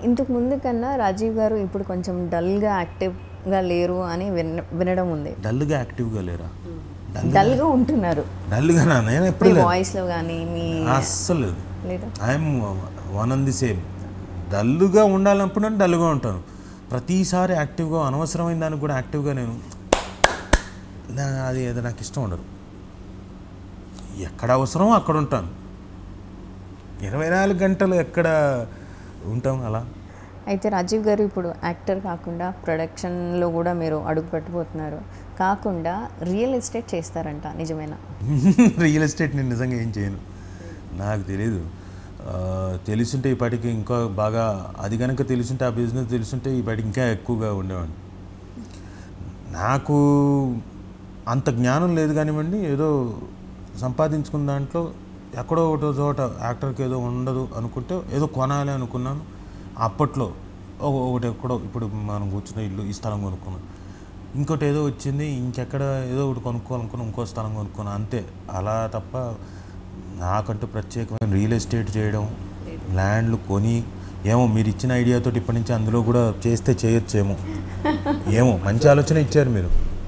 ఇంతకు ముందు కన్నా రాజీవ్ గారు ఇప్పుడు కొంచెం డల్గా యాక్టివ్గా లేరు అని విన వినడం ఉంది డల్గా యాక్టివ్గా లేరా డల్ డల్గా ఉంటున్నారు డల్గా నా నేను ఎప్పుడు మీ లేదు వాయిస్లో కానీ మీ అస్సలు లేదు లేదా I'm one on the same డల్గా ఉండాలనుకున్నా డల్గా ఉంటాను ప్రతిసారి యాక్టివ్గా అనవసరమైన దానికి కూడా యాక్టివ్గా నేను నా- అది అది నాకు ఇష్టం ఉండదు ఎక్కడ అవసరమో అక్కడ ఉంటాను ఇరవై నాలుగు గంటలు ఎక్కడ ఉంటాం అలా అయితే రాజీవ్ గారు ఇప్పుడు యాక్టర్ కాకుండా ప్రొడక్షన్లో కూడా మీరు అడుగు పెట్టబోతున్నారు కాకుండా రియల్ ఎస్టేట్ చేస్తారంట నిజమేనా రియల్ ఎస్టేట్ నేను నిజంగా ఏం చేయను నాకు తెలియదు ఆ, తెలుసుంటే ఈ పాటికి ఇంకా బాగా అది కనుక తెలుసుంటే ఆ బిజినెస్ తెలుసుంటే ఈ పాటికి ఇంకా ఎక్కువగా ఉండేవాడిని నాకు అంత జ్ఞానం లేదు కానివ్వండి ఏదో సంపాదించుకున్న దాంట్లో ఎక్కడో ఒకటో చోట యాక్టర్కి ఏదో ఉండదు అనుకుంటే ఏదో కొనాలి అనుకున్నాను అప్పట్లో ఒక- ఒకటి ఎక్కడో ఇప్పుడు మనం కూర్చున్న ఇల్లు ఈ స్థలం కొనుక్కున్నాం ఇంకోటి ఏదో వచ్చింది ఇంకెక్కడ ఏదో ఒకటి కొనుక్కోవాలనుకున్నా ఇంకో స్థలం కొనుక్కున్నా అంతే అలా తప్ప నాకంటూ ప్రత్యేకమైన రియల్ ఎస్టేట్ చేయడం ల్యాండ్లు కొని ఏమో మీరు ఇచ్చిన ఐడియాతో ఇప్పటి నుంచి అందులో కూడా చేస్తే చేయొచ్చేమో ఏమో మంచి ఆలోచన ఇచ్చారు మీరు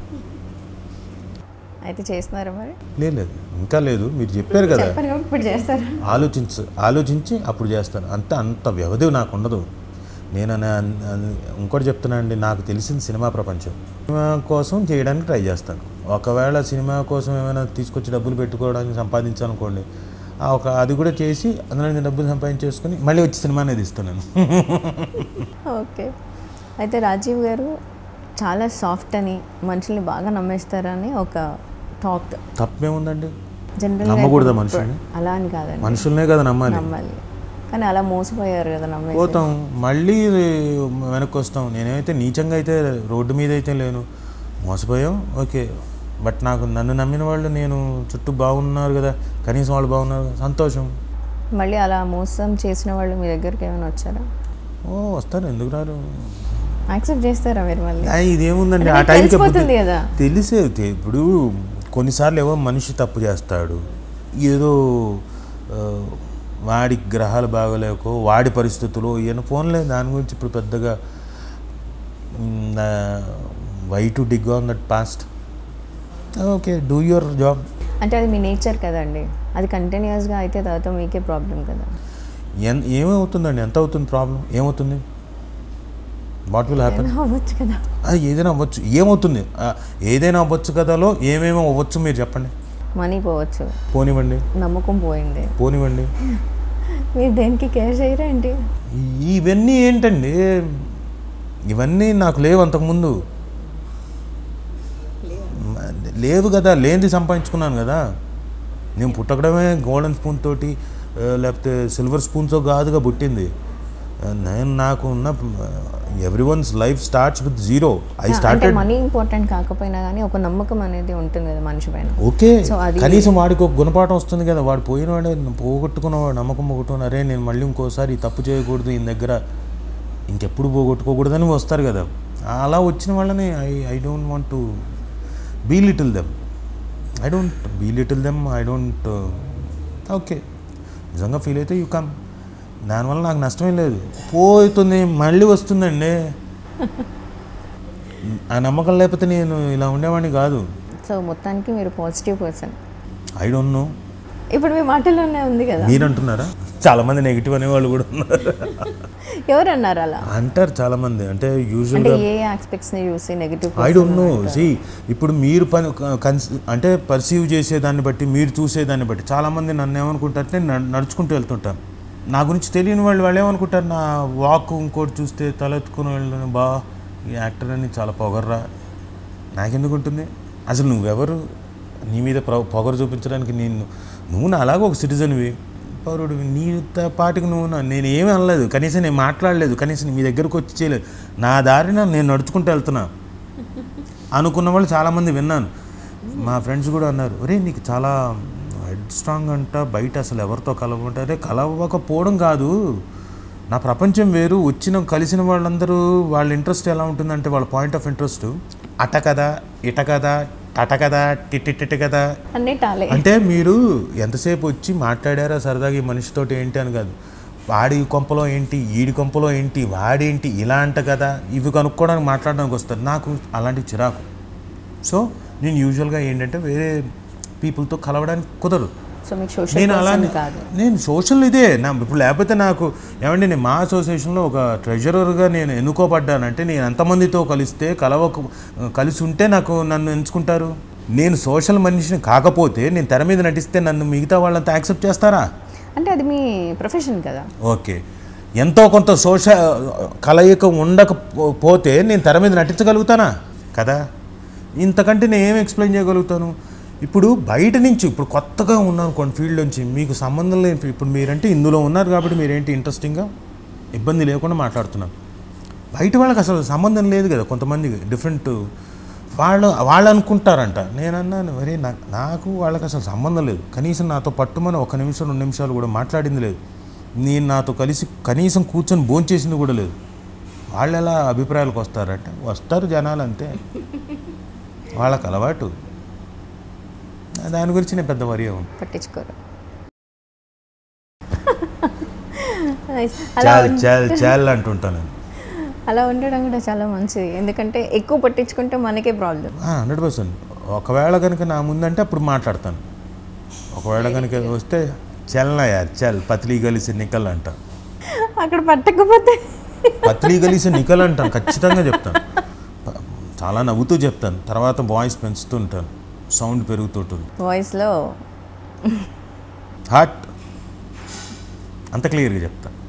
అయితే చేస్తున్నారా మరి లేదు లేదు ఇంకా లేదు మీరు చెప్పారు కదా చెప్పారు కాబట్టి ఇప్పుడు చేస్తారా ఆలోచించు ఆలోచించి అప్పుడు చేస్తాను అంత అంత వ్యవధి నాకు ఉండదు నేను అన- అన- ఇంకోటి చెప్తున్నా అండి నాకు తెలిసింది సినిమా ప్రపంచం సినిమా కోసం చేయడానికి ట్రై చేస్తాను ఒకవేళ సినిమా కోసం ఏమైనా తీసుకొచ్చి డబ్బులు పెట్టుకోవడానికి సంపాదించాలనుకోండి ఆ ఒక అది కూడా చేసి అందులో నేను డబ్బులు సంపాదించేసుకొని మళ్ళీ వచ్చి సినిమా అనేది ఇస్తాను నేను ఓకే అయితే రాజీవ్ గారు చాలా సాఫ్ట్ అని మనుషుల్ని బాగా నమ్మేస్తారని ఒక టాక్ తప్పేముందండి జనరల్ నమ్మకూడదా మనుషుల్ని అలా అని కాదండి మనుషులనే కదా నమ్మాలి నమ్మాలి కానీ అలా మోసపోయారు కదా నమ్మేసి పోతాం మళ్ళీ వెనక్కి వస్తాం నేనైతే నీచంగా అయితే రోడ్డు మీద అయితే లేను మోసపోయాం ఓకే బట్ నాకు నన్ను నమ్మిన వాళ్ళు నేను చుట్టూ బాగున్నారు కదా కనీసం వాళ్ళు బాగున్నారు కదా, సంతోషం మళ్ళీ అలా మోసం చేసిన వాళ్ళు మీ దగ్గరికి ఏమైనా వచ్చారా ఓ వస్తారు ఎందుకు రారు యాక్సెప్ట్ చేస్తారా మీరు మళ్ళీ ఆ, ఇదేముందండి ఆ అంటే టైంకి తెలిసిపోతుంది కదా తెలిసే తె- ఇప్పుడు కొన్నిసార్లు ఏవో మనిషి తప్పు చేస్తాడు ఏదో ఆ, వాడి గ్రహాలు బాగోలేకో వాడి పరిస్థితులు ఈయన ఫోన్లే దాని గురించి ఇప్పుడు పెద్దగా why to dig on that past okay do your job అంటే అది మీ నేచర్ కదండి అది కంటిన్యూస్గా అయితే తర్వాత మీకే ప్రాబ్లం కదా ఎన్ ఏమవుతుందండి ఎంత అవుతుంది ప్రాబ్లం ఏమవుతుంది వాట్ విల్ హ్యాపన్ ఏమైనా అవ్వచ్చు కదా అది ఏదైనా అవ్వచ్చు ఏమవుతుంది ఆ, ఏదైనా అవ్వచ్చు కదాలో ఏమేమి అవ్వచ్చు మీరు చెప్పండి మనీ పోవచ్చు పోనివ్వండి నమ్మకం పోయింది పోనివ్వండి మీరు దేనికి కేర్ చేయరా ఏంటి ఈ- ఇవన్నీ ఏంటండి ఇవన్నీ నాకు లేవు అంతకుముందు మ- లేవు కదా లేనిది సంపాదించుకున్నాను కదా నేను పుట్టకడమే గోల్డెన్ స్పూన్ తోటి ఆ, లేకపోతే సిల్వర్ స్పూన్తో కాదుగా పుట్టింది ఆ, నేను నాకు ఉన్న everyone's life starts with zero I అంటే స్టార్టెడ్ మనీ ఇంపార్టెంట్ కాకపోయినా కానీ ఒక నమ్మకం అనేది ఉంటుంది కదా మనిషి పైన ఓకే So, అది- కనీసం వాడికి ఒక గుణపాఠం వస్తుంది కదా వాడు పోయినవాడే పోగొట్టుకున్నవాడు నమ్మకం పోగొట్టుకున్న అరే నేను మళ్ళీ ఇంకోసారి ఈ తప్పు చేయకూడదు ఈయన దగ్గర ఇంకెప్పుడు పోగొట్టుకోకూడదని వస్తారు కదా అలా వచ్చిన వాళ్ళని I I don't want to belittle them I don't belittle them I don't okay నిజంగా ఫీల్ అయితే యూ కమ్ దానివల్ల నాకు నష్టమేం లేదు పోతుంది మళ్ళీ వస్తుందండి ఆ నమ్మకం లేకపోతే నేను ఇలా ఉండేవాడిని కాదు సో మొత్తానికి మీరు positive person I don't know ఇప్పుడు మీ మాటల్లోనే ఉంది కదా మీరు అంటున్నారా చాలా మంది నెగిటివ్ అనేవాళ్ళు కూడా ఉన్నారు ఎవరు అన్నారు అలా అంటారు చాలా మంది అంటే అంటే యూజువల్గా ఏ ఆస్పెక్ట్స్ ని చూసి negative I don't know see ఇప్పుడు మీరు పని కన్స్ అంటే పర్సీవ్ చేసేదాన్ని బట్టి మీరు చూసేదాన్ని బట్టి చాలామంది నన్ను ఏమనుకుంటారంటే నేను నడుచుకుంటూ వెళ్తుంటాను నా గురించి తెలియని వాళ్ళు వాళ్ళు ఏమనుకుంటారు నా వాక్ ఇంకోటి చూస్తే తలెత్తుకుని వెళ్ళిన బా ఈ యాక్టర్ అని చాలా పొగర్రా నాకెందుకు ఉంటుంది అసలు నువ్వెవరు నీ మీద ప్ర- పొగరు చూపించడానికి నేను నువ్వు నా అలాగే ఒక సిటిజన్వి పౌరుడు నీ త- పాటికి నువ్వు నా- నేను ఏమీ అనలేదు కనీసం నేను మాట్లాడలేదు కనీసం మీ దగ్గరకు వచ్చి చేయలేదు నా దారిన నేను నడుచుకుంటూ వెళ్తున్నా అనుకున్న వాళ్ళు చాలామంది విన్నాను మా ఫ్రెండ్స్ కూడా అన్నారు ఒరే నీకు చాలా హెడ్ స్ట్రాంగ్ అంట బయట అసలు ఎవరితో కలవమంటారే కలవకపోవడం కాదు నా ప్రపంచం వేరు వచ్చిన కలిసిన వాళ్ళందరూ వాళ్ళ ఇంట్రెస్ట్ ఎలా ఉంటుందంటే వాళ్ళ పాయింట్ ఆఫ్ ఇంట్రెస్ట్ అట కదా ఇట కదా టట కదా టిటిటిట కదా అన్నీ టాలే అంటే మీరు ఎంతసేపు వచ్చి మాట్లాడారా సరదాగా ఈ మనిషితోటి ఏంటి అని కాదు వాడి కొంపలో ఏంటి ఈడి కొంపలో ఏంటి వాడేంటి ఇలా అంట కదా ఇవి కనుక్కోవడానికి మాట్లాడడానికి వస్తారు నాకు అలాంటి చిరాకు సో నేను యూజువల్గా ఏంటంటే వేరే పీపుల్తో కలవడానికి కుదరదు సో మీకు సోషల్ నేను అలా పర్సన్ కాదు నేను సోషల్ ఇదే నా ఇప్పుడు లేకపోతే నాకు ఏమండి నేను మా అసోసియేషన్లో ఒక ట్రెజరర్గా నేను ఎన్నుకోబడ్డానంటే నేను ఎంతమందితో కలిస్తే కలవక కలిసి ఉంటే నాకు నన్ను ఎంచుకుంటారు నేను సోషల్ మనిషిని కాకపోతే నేను తెర మీద నటిస్తే నన్ను మిగతా వాళ్ళంతా యాక్సెప్ట్ చేస్తారా అంటే అది మీ ప్రొఫెషన్ కదా ఓకే ఎంతో కొంత సోష కలయిక ఉండకపోతే నేను తెర మీద నటించగలుగుతానా కదా ఇంతకంటే నేను ఏం ఎక్స్ప్లెయిన్ చేయగలుగుతాను ఇప్పుడు బయట నుంచి ఇప్పుడు కొత్తగా ఉన్నాను కొన్ని ఫీల్డ్ నుంచి మీకు సంబంధం లేని ఇప్పుడు మీరంటే ఇందులో ఉన్నారు కాబట్టి మీరేంటి ఇంట్రెస్టింగ్గా ఇబ్బంది లేకుండా మాట్లాడుతున్నారు బయట వాళ్ళకి అసలు సంబంధం లేదు కదా కొంతమంది డిఫరెంట్ వాళ్ళు వాళ్ళు అనుకుంటారంట నేను అన్నాను మరి నా- నాకు వాళ్ళకి అసలు సంబంధం లేదు కనీసం నాతో పట్టుమని ఒక నిమిషం రెండు నిమిషాలు కూడా మాట్లాడింది లేదు నేను నాతో కలిసి కనీసం కూర్చొని భోంచేసింది కూడా లేదు వాళ్ళు ఎలా అభిప్రాయాలకు వస్తారంటే వస్తారు జనాలు అంతే వాళ్ళకి అలవాటు దాని గురించి నేను పెద్ద వరి అవును పట్టించుకోరు Nice. అలా చాల్ ఉం- చాల్ చాల్ అంటుంటాను నేను అలా ఉండడం కూడా చాలా మంచిది ఎందుకంటే ఎక్కువ పట్టించుకుంటే మనకే ప్రాబ్లం హండ్రెడ్ పర్సెంట్ ఒకవేళ కనుక నా ముందంటే అప్పుడు మాట్లాడతాను ఒకవేళ కనుక వస్తే చల్నయా చల్ పత్లీ కలిసి నికల్ అంట అక్కడ పట్టకపోతే పత్లీ కలిసి నికల్ అంటాను ఖచ్చితంగా చెప్తాను ప- చాలా నవ్వుతూ చెప్తాను తర్వాత వాయిస్ పెంచుతూ ఉంటాను సౌండ్ పెరుగుతుంటుంది వాయిస్లో హార్ట్ అంత క్లియర్గా చెప్తాను